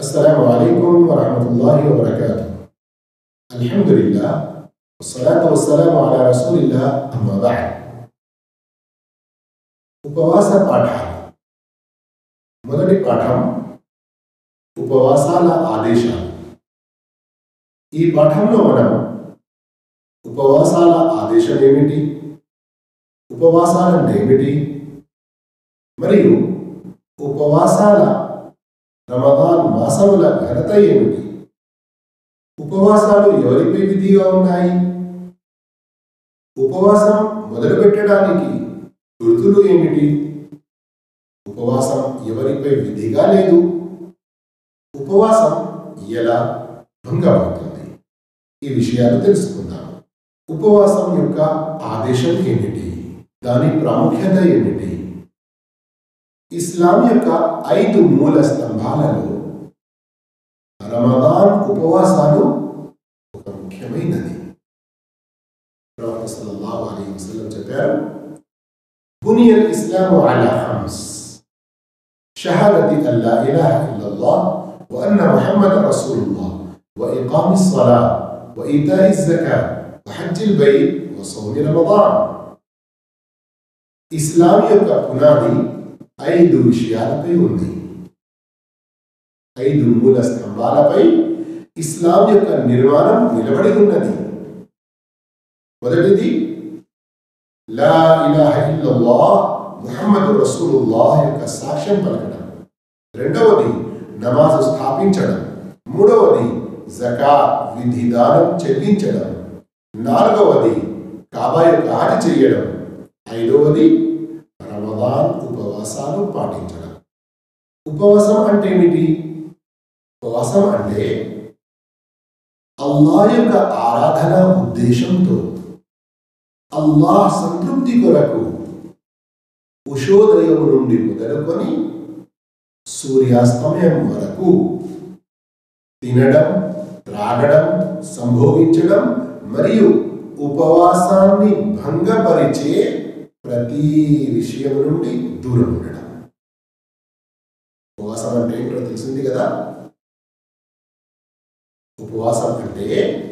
السلام عليكم ورحمة الله وبركاته الحمد لله والصلاة والسلام على رسول الله أما بعد ఉపవాస పాఠాలు మొదటి పాఠం ఉపవాసాల ఆదేశాలు ఈ పాఠంలో మనం ఉపవాసాల ఆదేశం ఏమిటి ఉపవాసాలంటే ఏమిటి మరియు ఉపవాసాల రమదాన్ మాసముల ఘనత ఏమిటి ఉపవాసాలు ఎవరిపై విధిగా ఉన్నాయి ఉపవాసం మొదలుపెట్టడానికి గుర్తులు ఏమిటి ఉపవాసం ఎవరిపై విధిగా లేదు ఉపవాసం ఎలా భంగమవుతుంది ఈ విషయాలు తెలుసుకుందాం ఉపవాసం యొక్క ఆదేశం ఏమిటి దాని ప్రాముఖ్యత ఏమిటి ఇస్లాం యొక్క ఐదు మూల స్తంభాలలో రమదాన్ ఉపవాసాలు ఒక ముఖ్యమైనది ప్రవక్త సల్లల్లాహు అలైహి వసల్లం చెప్పారు بني الإسلام على خمس شهادة أن لا إله إلا الله وأن محمد رسول الله وإقام الصلاة وإيتاء الزكاة وحج البيت وصوم رمضان ఇస్లాం యొక్క పునాది ఐదు విషయాలపై ఉంది ఐదు మూల స్తంభాలపై ఇస్లాం యొక్క నిర్మాణం నిలబడి ఉన్నది మొదటిది లా ఇలాహ ఇల్లల్లాహ్ ముహమ్మద్ రసూలుల్లాహ్ యొక్క సాక్ష్యం పలకడం రెండవది నమాజు స్థాపించడం మూడవది జకా విధిదానం చెల్లించడం నాలుగవది కాబా యొక్క ఆటి చేయడం ఐదవది రమదాన్ ఉపవాసాలు పాటించడం ఉపవాసం అంటే ఏమిటి ఉపవాసం అంటే అల్లా యొక్క ఆరాధన ఉద్దేశంతో అల్లాహ్ సంతృప్తి కొరకు ఉషోదయం నుండి మొదలుకొని సూర్యాస్తమయం వరకు తినడం త్రాగడం సంభోగించడం మరియు ఉపవాసాన్ని భంగపరిచే ప్రతి విషయం నుండి దూరం ఉండడం ఉపవాసం అంటే ఏంటో తెలిసింది కదా ఉపవాసం అంటే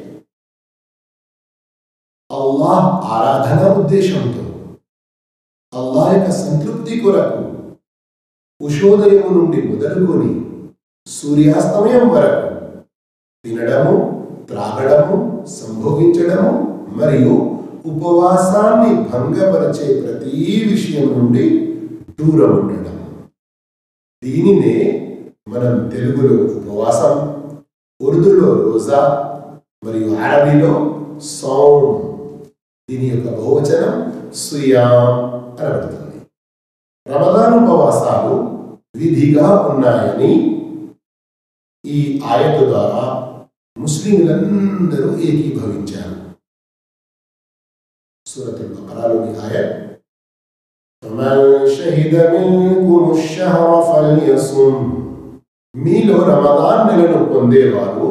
అల్లాహ్ ఆరాధన ఉద్దేశంతో అల్లాహ్ యొక్క సంతృప్తి కొరకు ఉషోదయం నుండి మొదలుకొని సూర్యాస్తమయం వరకు తినడము త్రాగడము సంభోగించడము మరియు ఉపవాసాన్ని భంగపరిచే ప్రతి విషయం నుండి దూరం ఉండడం దీనినే మనం తెలుగులో ఉపవాసం ఉర్దూలో రోజా మరియు అరబీలో సౌమ్ దీని యొక్క బహువచనం సుయాం అనబడుతుంది రమదాన్ ఉపవాసాలు విధిగా ఉన్నాయని ఈ ఆయత ద్వారా ముస్లింలందరూ ఏకీభవించారు సూరతుల్ బకరాలోని ఆయత్ فمن شهد منكم الشهر فليصم మీలో రమదాన్ నెలను పొందేవారు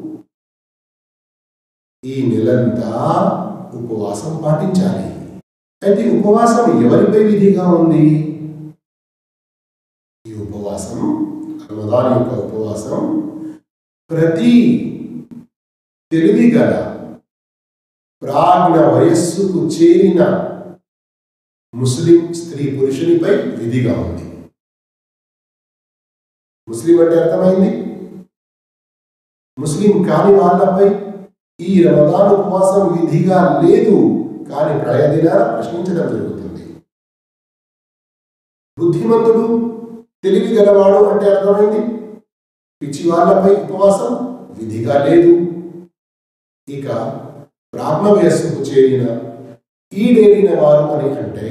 ఈ నెలంతా ఉపవాసం పాటించాలి అయితే ఉపవాసం ఎవరిపై విధిగా ఉంది ఈ ఉపవాసం రమదాన్ యొక్క ఉపవాసం ప్రతి తెలివి గల ప్రాజ్ఞ వయస్సుకు చేరిన ముస్లిం స్త్రీ పురుషునిపై విధిగా ఉంది ముస్లిం అంటే అర్థమైంది ముస్లిం కాని వాళ్ళపై ఈ రమదాన్ ఉపవాసం విధిగా లేదు కానీ ప్రళయదిన ప్రశ్నించడం జరుగుతుంది బుద్ధిమంతుడు తెలివి గలవాడు అంటే అర్థమైంది పిచ్చి వాళ్ళపై ఉపవాసం విధిగా లేదు ఇక ప్రాజ్ఞ వయస్సుకు చేరిన ఈడేరిన వారు అని అంటే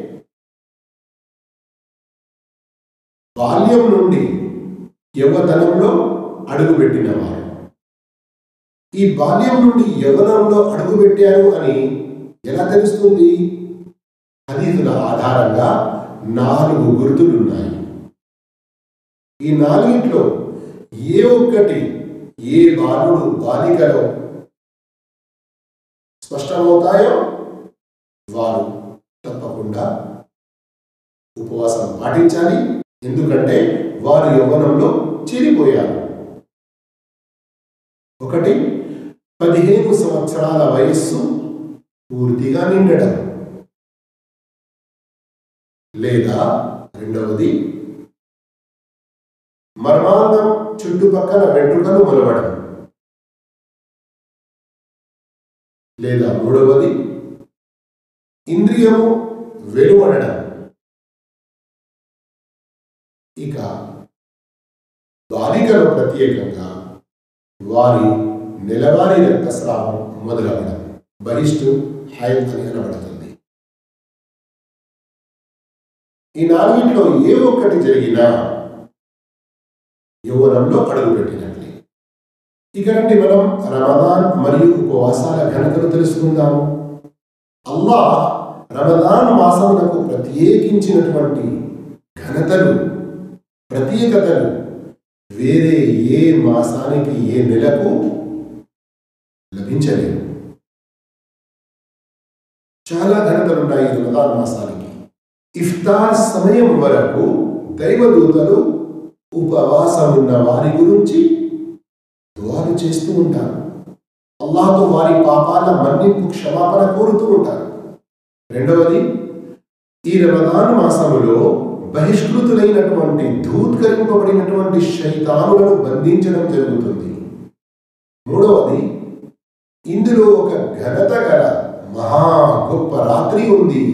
బాల్యం నుండి యవ్వతనంలో అడుగుపెట్టిన వారు ఈ బాల్యం నుండి యవ్వనంలో అడుగుపెట్టారు అని ఎలా తెలుస్తుంది హదీదుల ఆధారంగా నాలుగు గుర్తులున్నాయి ఈ నాలుగిట్లో ఏ ఒక్కటి ఏ బాలుడు బాలికలో స్పష్టమవుతాయో వారు తప్పకుండా ఉపవాసం పాటించాలి ఎందుకంటే వారు యవ్వనంలో చేరిపోయారు ఒకటి పదిహేను సంవత్సరాల వయస్సు పూర్తిగా నిండడం లేదా రెండవది మర్మాంగం చుట్టుపక్కల వెంట్రుకలు మొలవడం లేదా మూడవది ఇంద్రియము వెలువడడం ఇక బాలికలు ప్రత్యేకంగా వారి నెలవారీ రక్తస్రావం మొదలవడం బహిష్టు హైల్ అని అనబడుతుంది ఈ నాలుగిట్లో ఏ ఒక్కటి జరిగినా యౌవనంలో అడుగుపెట్టినట్లే ఇక నుండి మనం రమదాన్ మరియు ఉపవాసాల ఘనతను తెలుసుకుందాము అల్లాహ్ రమదాన్ మాసమునకు ప్రత్యేకించినటువంటి ఘనతలు ప్రత్యేకతలు వేరే ఏ మాసానికి ఏ నెలకు లభించలేవు చాలా ఘనతలు ఉన్నాయి ఈ రమదాన్ మాసానికి ఇఫ్తార్ సమయం వరకు దైవదూతలు ఉపవాసం ఉన్న వారి గురించి దువాలు చేస్తూ ఉంటారు అల్లాహతో వారి పాపాల మన్నింపు క్షమాపణ కోరుతూ ఉంటారు రెండవది ఈ రమదాన్ మాసములో బహిష్కృతులైనటువంటి ధూత్కరింపబడినటువంటి శైతానులను బంధించడం జరుగుతుంది మూడవది ఇందులో ఒక ఘనత గల మహా గొప్ప రాత్రి ఉంది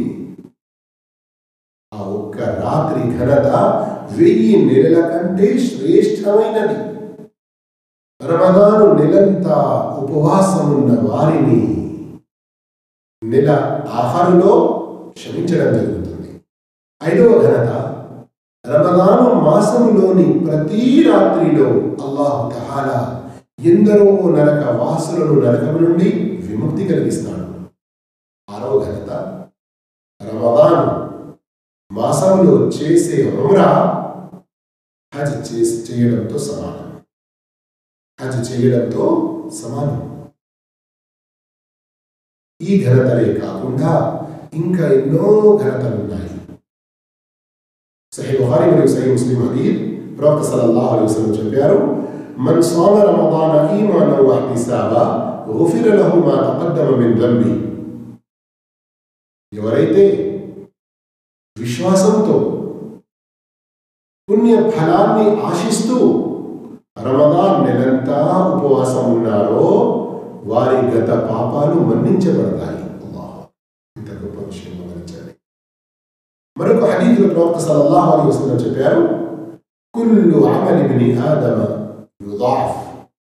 ఆ ఒక్క రాత్రి ఘనత వెయ్యి నెలల కంటే శ్రేష్టమైనది రమదాను నెలంతా ఉపవాసమున్న వారిని నెల ఆహారంలో క్షమించడం జరుగుతుంది ఐదవ ఘనత రమదాను మాసములోని ప్రతి రాత్రిలో అల్లాహు తహాలా ఎందరో నరక వాసులను నరకం నుండి విముక్తి కలిగిస్తాడు ఆరవ ఘనత రమదాను మాసంలో చేసే ఉమ్రా హజ్ చేసి చేయడంతో సమానం హజ్ చేయడంతో సమానం ఈ ఘనతలే కాకుండా ఇంకా ఎన్నో ఘనతలు ఉన్నాయి సహీ బుఖారి మరియు సహీ ముస్లిం హదీద్ ప్రవక్త సల్లల్లాహు అలైహి వసల్లం చెప్పారు మన్ స్వామ రమదాన ఈమాన వహ్తిసాబా గుఫిర లహు మా తقدم మిన్ ذنبి ఎవరైతే విశ్వాసంతో పుణ్య ఫలాన్ని ఆశిస్తూ రమదాన్ నెలంతా ఉపవాసం ఉన్నారో వారి గత పాపాలు మన్నించబడతాయి అల్లాహ్ ఇంత గొప్ప విషయం గమనించండి మరొక హదీతుల ప్రవక్త సల్లల్లాహు అలైహి వసల్లం చెప్పారు కుల్లు అమలి బిని ఆదమ యుదాఫ్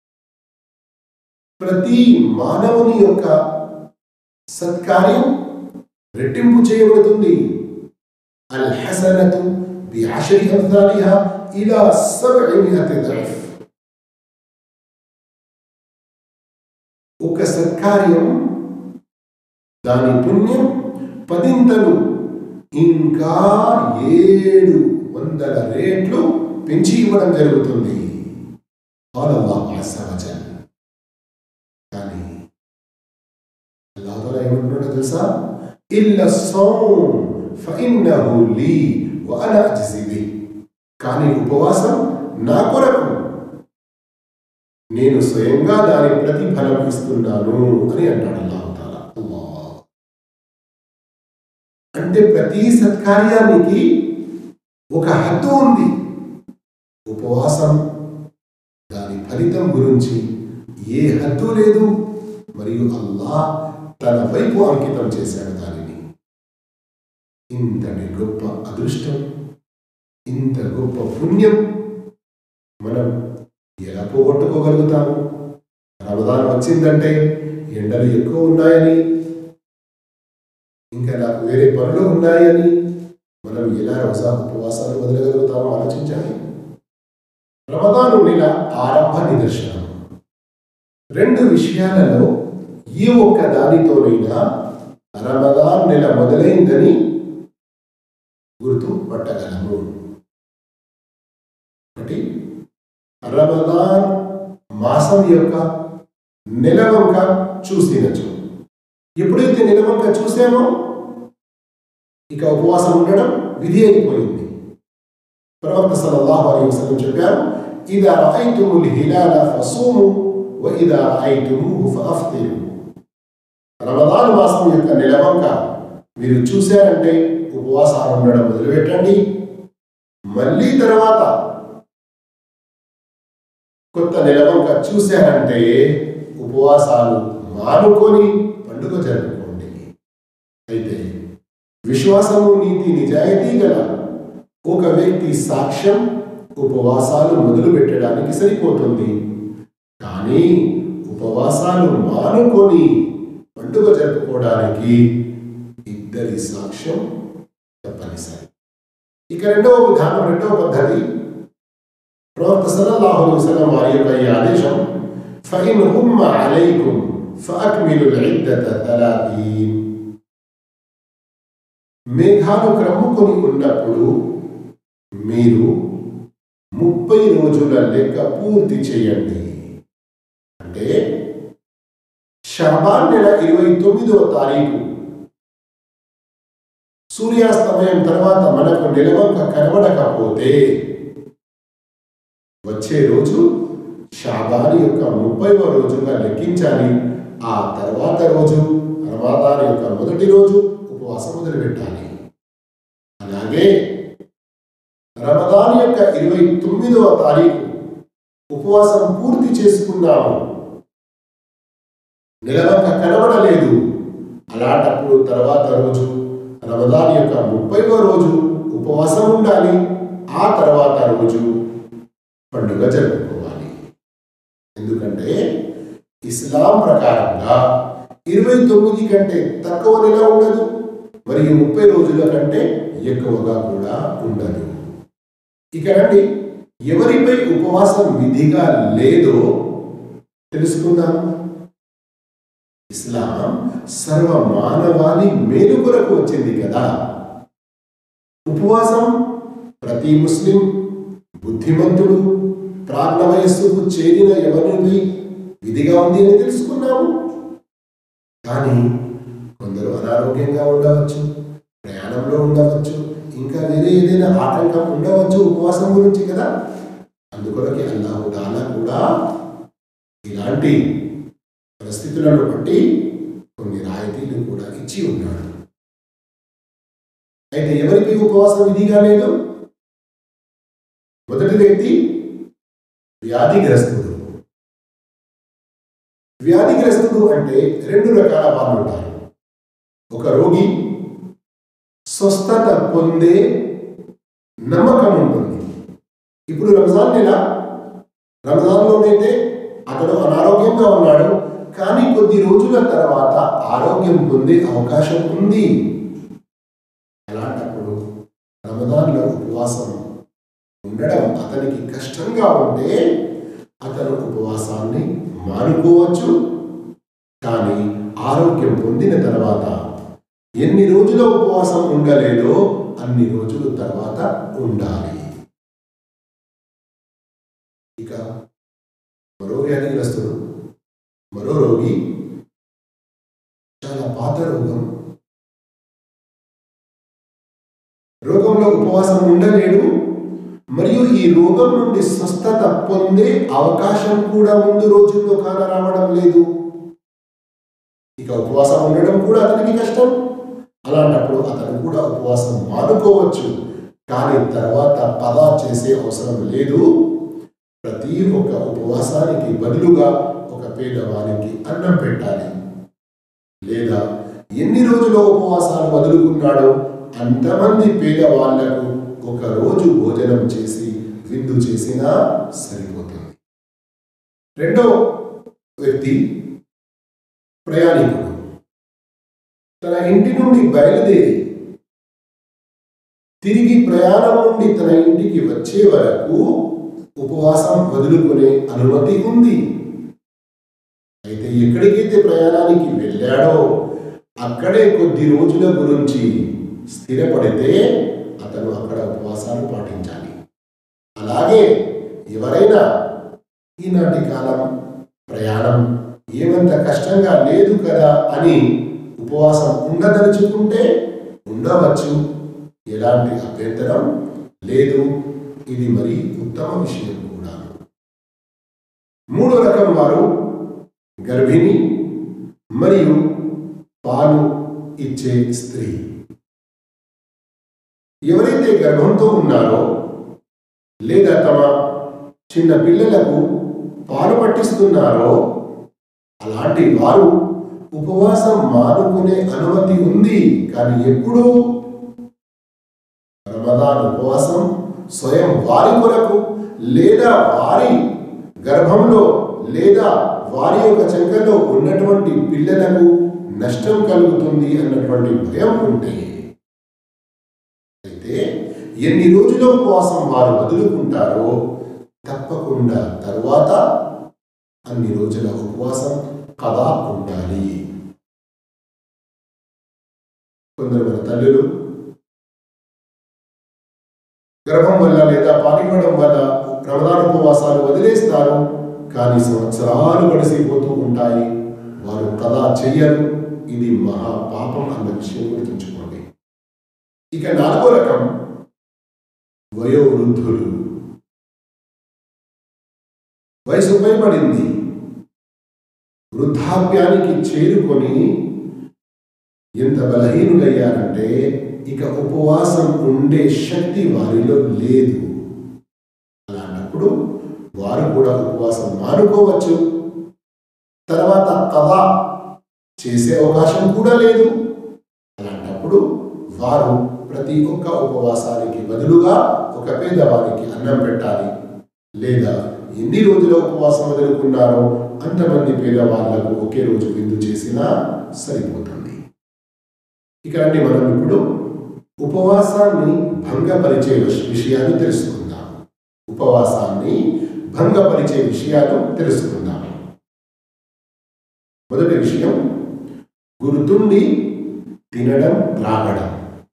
ప్రతి మానవుని యొక్క సత్కార్యం రెట్టింపు చేయబడుతుంది الحسنة بعشر أمثالها إلى سبعمائة ضعف ఒక సత్కార్యం దాని పుణ్యం పదింతలు ఇంకా ఏడు వందల రేట్లు పెంచి ఇవ్వడం జరుగుతుంది కానీ అల్లాహ్ ఏమంటున్నాడో తెలుసా ఇల్ల సౌమ్ ఫఇన్నహు లీ వఅన అజ్జి బి కానీ ఉపవాసం నా కొరకు నేను స్వయంగా దాని ప్రతిఫలం ఇస్తున్నాను అని అంటాడు అల్లాహ్ తాలా అల్లాహ్ అంటే ప్రతి సత్కార్యానికి ఒక హద్దు ఉంది ఉపవాసం దాని ఫలితం గురించి ఏ హద్దు లేదు మరియు అల్లాహ్ తన వైపు అంకితం చేశాడు దానిని ఇంతటి గొప్ప అదృష్టం ఇంత గొప్ప పుణ్యం మనం ఎలా పోగొట్టుకోగలుగుతాము రమదాన్ వచ్చిందంటే ఎండలు ఎక్కువ ఉన్నాయని ఇంకా నాకు వేరే పనులు ఉన్నాయని మనం ఎలా రోజా ఉపవాసాలు వదలగలుగుతామో ఆలోచించాలి రమదాను నెల ఆరంభ నిదర్శనం రెండు విషయాలలో ఏ ఒక్క దానితోనైనా రమదాన్ నెల మొదలైందని గుర్తు పట్టగలము ఒకటి రమదాన్ మాసం యొక్క నిలవంక చూసినచ్చు ఎప్పుడైతే నిలవంక చూసామో ఇక ఉపవాసం ఉండడం విధి అయిపోయింది ప్రవక్త సల్లల్లాహు అలైహి వసల్లం చెప్పారు ఇదా రఅయ్తుముల్ హిలాల ఫసూము وإذا رأيتموه فأفطروا రమదాన్ మాసం యొక్క నిలవంక మీరు చూశారంటే ఉపవాసాలు ఉండడం మొదలుపెట్టండి మళ్ళీ తర్వాత కొత్త నిలవంక చూశారంటే ఉపవాసాలు మానుకొని పండుగ జరుపుకోండి అయితే విశ్వాసము నీతి నిజాయితీ గల ఒక వ్యక్తి సాక్ష్యం ఉపవాసాలు మొదలు పెట్టడానికి సరిపోతుంది కానీ ఉపవాసాలు మానుకొని పండుగ జరుపుకోవడానికి ఇద్దరి సాక్ష్యం తప్పనిసరి ఇక రెండవ విధానం రెండవ పద్ధతి ప్రవక్త సల్లల్లాహు అలైహి వసల్లం వారి యొక్క ఈ ఆదేశం ఫఇన్ హుమ్మ అలైకుం ఫఅక్మిలు ఇద్దత తలాతీన్ మేఘాలు క్రమ్ముకొని ఉన్నప్పుడు మీరు ముప్పై రోజుల లెక్క పూర్తి చేయండి అంటే షాబాన్ నెల ఇరవై తొమ్మిదవ తారీఖు సూర్యాస్తమయం తర్వాత మనకు నిలవంక కనబడకపోతే వచ్చే రోజు షాబాన్ యొక్క ముప్పైవ రోజుగా లెక్కించాలి ఆ తర్వాత రోజు రమాదాన్ యొక్క మొదటి రోజు ఉపవాసం మొదలుపెట్టాలి అలాగే రమదాన్ యొక్క ఇరవై తొమ్మిదవ తారీఖు ఉపవాసం పూర్తి చేసుకున్నాము నిలవంక కనబడలేదు అలాంటప్పుడు తర్వాత రోజు రమదాన్ యొక్క ముప్పైవ రోజు ఉపవాసం ఉండాలి ఆ తర్వాత రోజు పండుగ జరుపుకోవాలి ఎందుకంటే ఇస్లాం ప్రకారంగా ఇరవై తొమ్మిది కంటే తక్కువ నెల ఉండదు మరియు ముప్పై రోజుల కంటే ఎక్కువగా కూడా ఉండదు ఇక రండి ఎవరిపై ఉపవాసం విధిగా లేదో తెలుసుకుందాం ఇస్లాం సర్వ మానవాళి మేలు కొరకు వచ్చింది కదా ఉపవాసం ప్రతి ముస్లిం బుద్ధిమంతుడు ప్రాజ్ఞ వయస్సుకు చేరిన ఎవరిపై విధిగా ఉంది అని తెలుసుకున్నాము కానీ కొందరు అనారోగ్యంగా ఉండవచ్చు ప్రయాణంలో ఉండవచ్చు ఇంకా వేరే ఏదైనా ఆటంకం ఉండవచ్చు ఉపవాసం గురించి కదా అందుకొరకే అల్లాహు తాలా కూడా ఇలాంటి పరిస్థితులను బట్టి కొన్ని రాయితీలు కూడా ఇచ్చి ఉన్నాడు అయితే ఎవరికి ఉపవాసం విధిగా లేదు మొదటి వ్యక్తి వ్యాధిగ్రస్తుడు వ్యాధిగ్రస్తుడు అంటే రెండు రకాల వాళ్ళు ఉంటారు ఒక రోగి స్వస్థత పొందే నమ్మకం ఉంటుంది ఇప్పుడు రంజాన్ నెల రంజాన్లోనైతే అతడు అనారోగ్యంగా ఉన్నాడు కానీ కొద్ది రోజుల తర్వాత ఆరోగ్యం పొందే అవకాశం ఉంది అలాంటప్పుడు రమదాన్లో ఉపవాసం ఉండడం అతనికి కష్టంగా ఉంటే అతను ఉపవాసాన్ని మానుకోవచ్చు కానీ ఆరోగ్యం పొందిన తర్వాత ఎన్ని రోజుల ఉపవాసం ఉండలేదో అన్ని రోజుల తర్వాత ఉండాలి ఇక మరో వ్యాధిగ్రస్తుడు మరో రోగి చాలా పాత రోగం రోగంలో ఉపవాసం ఉండలేడు మరియు ఈ రోగం నుండి స్వస్థత పొందే అవకాశం కూడా ముందు రోజుల్లో కాన రావడం లేదు ఇక ఉపవాసం ఉండడం కూడా అతనికి కష్టం అలాంటప్పుడు అతను కూడా ఉపవాసం మానుకోవచ్చు కానీ తర్వాత పదా చేసే అవసరం లేదు ప్రతి ఒక్క ఉపవాసానికి బదులుగా ఒక పేదవానికి అన్నం పెట్టాలి లేదా ఎన్ని రోజుల ఉపవాసాలు వదులుకున్నాడో అంతమంది పేదవాళ్లకు ఒక రోజు భోజనం చేసి విందు చేసినా సరిపోతుంది రెండో వ్యక్తి ప్రయాణికుడు తన ఇంటి నుండి బయలుదేరి తిరిగి ప్రయాణం నుండి తన ఇంటికి వచ్చే వరకు ఉపవాసం వదులుకునే అనుమతి ఉంది అయితే ఎక్కడికైతే ప్రయాణానికి వెళ్ళాడో అక్కడే కొద్ది రోజుల గురించి స్థిరపడితే అతను అక్కడ ఉపవాసాలు పాటించాలి అలాగే ఎవరైనా ఈనాటి కాలం ప్రయాణం ఏమంత కష్టంగా లేదు కదా అని ఉపవాసం ఉండదలుచుకుంటే ఉండవచ్చు ఎలాంటి అభ్యంతరం లేదు ఇది మరి ఉత్తమ విషయం కూడా మూడో రకం వారు గర్భిణి మరియు పాలు ఇచ్చే స్త్రీ ఎవరైతే గర్భంతో ఉన్నారో లేదా తమ చిన్న పిల్లలకు పాలు పట్టిస్తున్నారో అలాంటి వారు ఉపవాసం మానుకునే అనుమతి ఉంది కానీ ఎప్పుడు రమదాన్ ఉపవాసం స్వయం వారి కొరకు లేదా వారి గర్భంలో లేదా వారి యొక్క చంకలో ఉన్నటువంటి పిల్లలకు నష్టం కలుగుతుంది అన్నటువంటి భయం ఉంటే అయితే ఎన్ని రోజుల ఉపవాసం వారు వదులుకుంటారో తప్పకుండా తరువాత అన్ని రోజుల ఉపవాసం కథా ఉండాలి కొందరు మన తల్లులు గర్భం వల్ల లేదా పాలివ్వడం వల్ల రమదాన్ ఉపవాసాలు వదిలేస్తారు కానీ సంవత్సరాలు గడిసిపోతూ ఉంటాయి వారు కథా చెయ్యరు ఇది మహా పాపం అన్న విషయం గుర్తుంచుకోండి ఇక నాలుగో రకం వయోవృద్ధులు వయసు పైబడింది వృద్ధాప్యానికి చేరుకొని ఎంత బలహీనులయ్యారంటే ఇక ఉపవాసం ఉండే శక్తి వారిలో లేదు అలాంటప్పుడు వారు కూడా ఉపవాసం మానుకోవచ్చు తర్వాత కథ చేసే అవకాశం కూడా లేదు అలాంటప్పుడు వారు ప్రతి ఒక్క ఉపవాసానికి బదులుగా ఒక పేదవారికి అన్నం పెట్టాలి లేదా ఎన్ని రోజుల ఉపవాసం వదులుకున్నారో అంతమంది పేదవాళ్లకు ఒకే రోజు విందు చేసినా సరిపోతుంది ఇక్కడండి మనం ఇప్పుడు ఉపవాసాన్ని భంగపరిచే విష- విషయాలు తెలుసుకుందాం ఉపవాసాన్ని భంగపరిచే విషయాలు తెలుసుకుందాం మొదటి విషయం గుర్తుండి తినడం త్రాగడం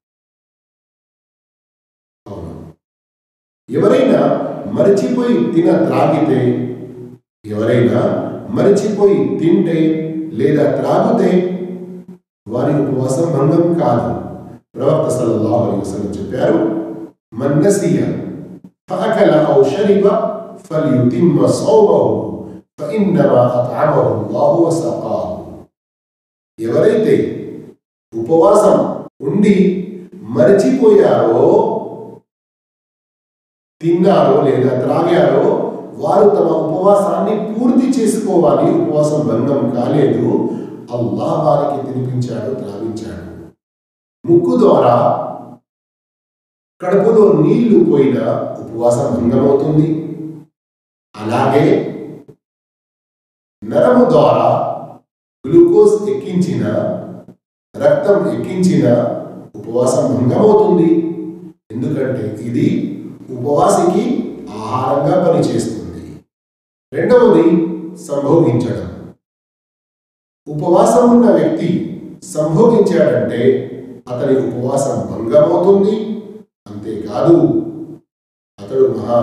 అవును ఎవరైనా మరచిపోయి తిన త్రాగితే ఎవరైనా మరచిపోయి తింటే లేదా త్రాగితే వారి ఉపవాసం భంగం కాదు ప్రవక్త సల్లల్లాహు అలైహి వసల్లం చెప్పారు మన్ నసియ ఫఅకల ఔ షరిబ ఫల్యుతిమ్మ సౌమహు ఫఇన్నమా అత్అమహు అల్లాహు వసకాహు ఎవరైతే ఉపవాసం ఉండి మరచిపోయారో తిన్నారో లేదా త్రాగారో వారు తమ ఉపవాసాన్ని పూర్తి చేసుకోవాలి ఉపవాసం భంగం కాలేదు అల్లాహ్ వారికి తినిపించాడు త్రావించాడు ముక్కు ద్వారా కడుపులో నీళ్లు పోయిన ఉపవాసం భంగమవుతుంది అలాగే నరము ద్వారా గ్లూకోజ్ ఎక్కించిన రక్తం ఎక్కించిన ఉపవాసం భంగమవుతుంది ఎందుకంటే ఇది ఉపవాసికి ఆహారంగా పనిచేస్తుంది రెండవది సంభోగించడం ఉపవాసం ఉన్న వ్యక్తి సంభోగించాడంటే అతని ఉపవాసం భంగమవుతుంది అంతేకాదు అతడు మహా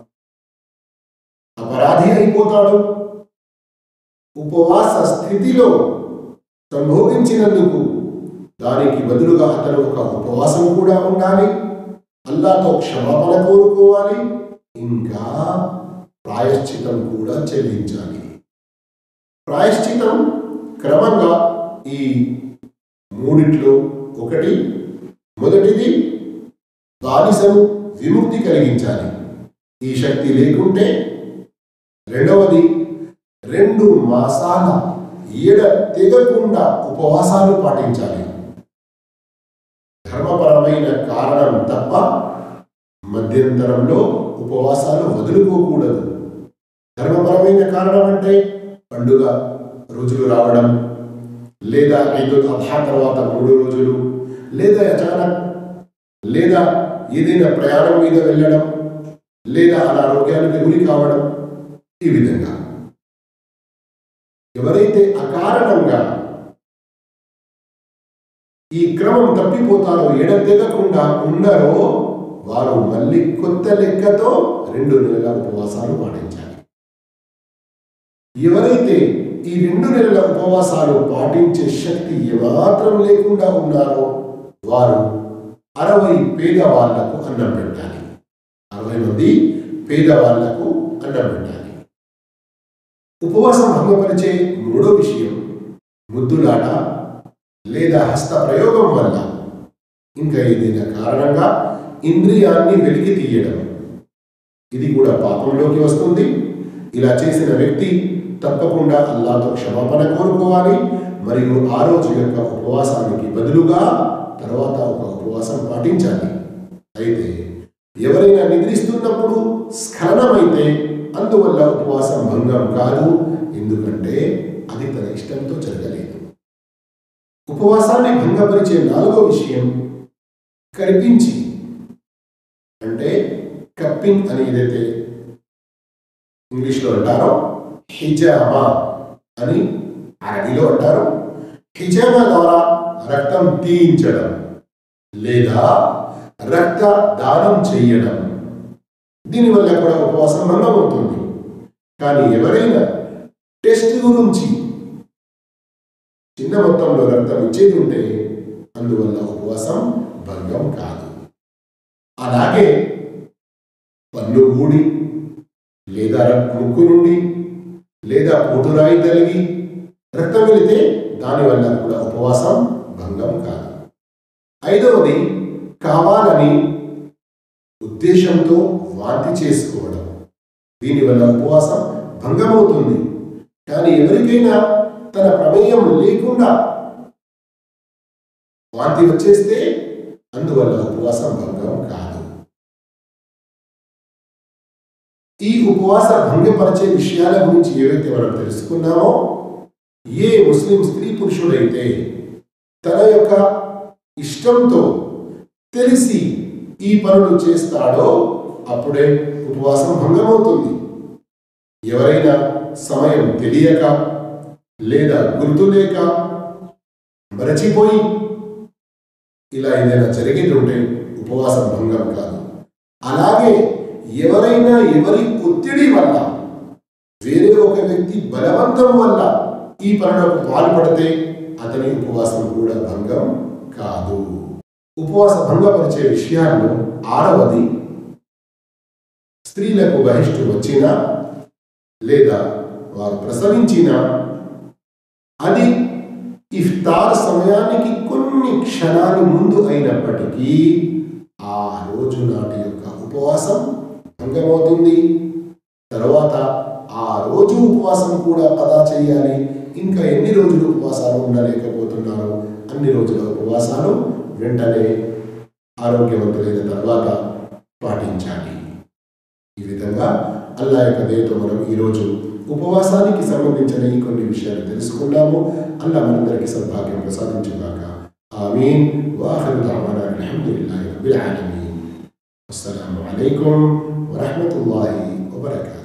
అపరాధి అయిపోతాడు ఉపవాస స్థితిలో సంభోగించినందుకు దానికి బదులుగా అతను ఒక ఉపవాసం కూడా ఉండాలి అల్లాతో క్షమాపణ కోరుకోవాలి ఇంకా ప్రాయశ్చితం కూడా చెల్లించాలి ప్రాయశ్చితం క్రమంగా ఈ మూడిట్లో ఒకటి మొదటిది బానిసను విముక్తి కలిగించాలి ఈ శక్తి లేకుంటే రెండవది రెండు మాసాల ఏడ తెగకుండా ఉపవాసాలు పాటించాలి ధర్మపరమైన కారణం తప్ప మధ్యంతరంలో ఉపవాసాలు వదులుకోకూడదు ధర్మపరమైన కారణం అంటే పండుగ రోజులు రావడం లేదా ఐదు అధా తర్వాత మూడు రోజులు లేదా అచానక్ లేదా ఏదైనా ప్రయాణం మీద వెళ్ళడం లేదా అనారోగ్యానికి గురి కావడం ఈ విధంగా ఎవరైతే అకారణంగా ఈ క్రమం తప్పిపోతారో ఎడతెగకుండా ఉన్నారో వారు మళ్ళీ కొత్త లెక్కతో రెండు నెలల ఉపవాసాలు పాటించాలి ఎవరైతే ఈ రెండు నెలల ఉపవాసాలు పాటించే శక్తి ఏమాత్రం లేకుండా ఉన్నారో వారు అరవై పేదవాళ్లకు అన్నం పెట్టాలి అరవై మంది పేదవాళ్లకు అన్నం పెట్టాలి ఉపవాసం భంగపరిచే మూడో విషయం ముద్దులాట లేదా హస్త ప్రయోగం వల్ల ఇంకా ఏదైనా కారణంగా ఇంద్రియాన్ని వెలికి తీయడం ఇది కూడా పాపంలోకి వస్తుంది ఇలా చేసిన వ్యక్తి తప్పకుండా అల్లాతో క్షమాపణ కోరుకోవాలి మరియు ఆ రోజు యొక్క ఉపవాసానికి బదులుగా తర్వాత ఒక ఉపవాసం పాటించాలి అయితే ఎవరైనా నిద్రిస్తున్నప్పుడు స్ఖలనమైతే అందువల్ల ఉపవాసం భంగం కాదు ఎందుకంటే అది తన ఇష్టంతో జరగలేదు ఉపవాసాన్ని భంగపరిచే నాలుగో విషయం కనిపించి అంటే కప్పింగ్ అని ఏదైతే ఇంగ్లీష్లో అంటారో హిజామా అని అరబీలో అంటారు హిజామా ద్వారా రక్తం తీయించడం లేదా రక్త దానం చేయడం దీనివల్ల కూడా ఉపవాసం భంగమవుతుంది కానీ ఎవరైనా టెస్ట్ గురించి చిన్న మొత్తంలో రక్తం ఇచ్చేది ఉంటే అందువల్ల ఉపవాసం భంగం కాదు అలాగే పన్ను ఊడి లేదా ముక్కు నుండి లేదా పోటురాయి తలిగి రక్తం వెళితే దానివల్ల కూడా ఉపవాసం భంగం కాదు ఐదవది కావాలని ఉద్దేశంతో వాంతి చేసుకోవడం దీనివల్ల ఉపవాసం భంగమవుతుంది కానీ ఎవరికైనా తన ప్రమేయం లేకుండా వాంతి వచ్చేస్తే అందువల్ల ఉపవాసం భంగం కాదు ఈ ఉపవాస భంగపరిచే విషయాల గురించి ఏవైతే మనం తెలుసుకున్నామో ఏ ముస్లిం స్త్రీ పురుషుడైతే తన యొక్క ఇష్టంతో తెలిసి ఈ పనులు చేస్తాడో అప్పుడే ఉపవాసం భంగమవుతుంది ఎవరైనా సమయం తెలియక లేదా గుర్తు లేక మరచిపోయి ఇలా ఏదైనా జరిగింది ఉంటే ఉపవాసం భంగం కాదు అలాగే ఎవరైనా ఎవరి ఒత్తిడి వల్ల వేరే ఒక వ్యక్తి బలవంతం వల్ల ఈ పనులకు పాల్పడితే అతని ఉపవాసం కూడా భంగం కాదు ఉపవాస భంగపరిచే విషయాల్లో ఆరవది స్త్రీలకు బహిష్టు వచ్చినా లేదా వారు ప్రసవించినా అది ఇఫ్తార్ సమయానికి కొన్ని క్షణాలు ముందు అయినప్పటికీ ఆ రోజు నాటి యొక్క ఉపవాసం భంగమవుతుంది తర్వాత ఆ రోజు ఉపవాసం కూడా పదా చేయాలి ఇంకా ఎన్ని రోజులు ఉపవాసాలు ఉండలేకపోతున్నారు అన్ని రోజుల ఉపవాసాలు వెంటనే ఆరోగ్యవంతులైన తర్వాత పాటించాలి ఈ విధంగా అల్లా యొక్క దయతో మనం ఈరోజు ఉపవాసానికి సంబంధించిన ఈ కొన్ని విషయాలు తెలుసుకున్నాము అల్లా మనందరికీ సద్భాగ్యం ప్రసాదించుగాక ఆమీన్ వాఖిరు దఅవానా అల్హమ్దులిల్లాహి రబ్బిల్ ఆలమీన్ అస్సలాము అలైకుం వరహ్మతుల్లాహి వబరకాతుహు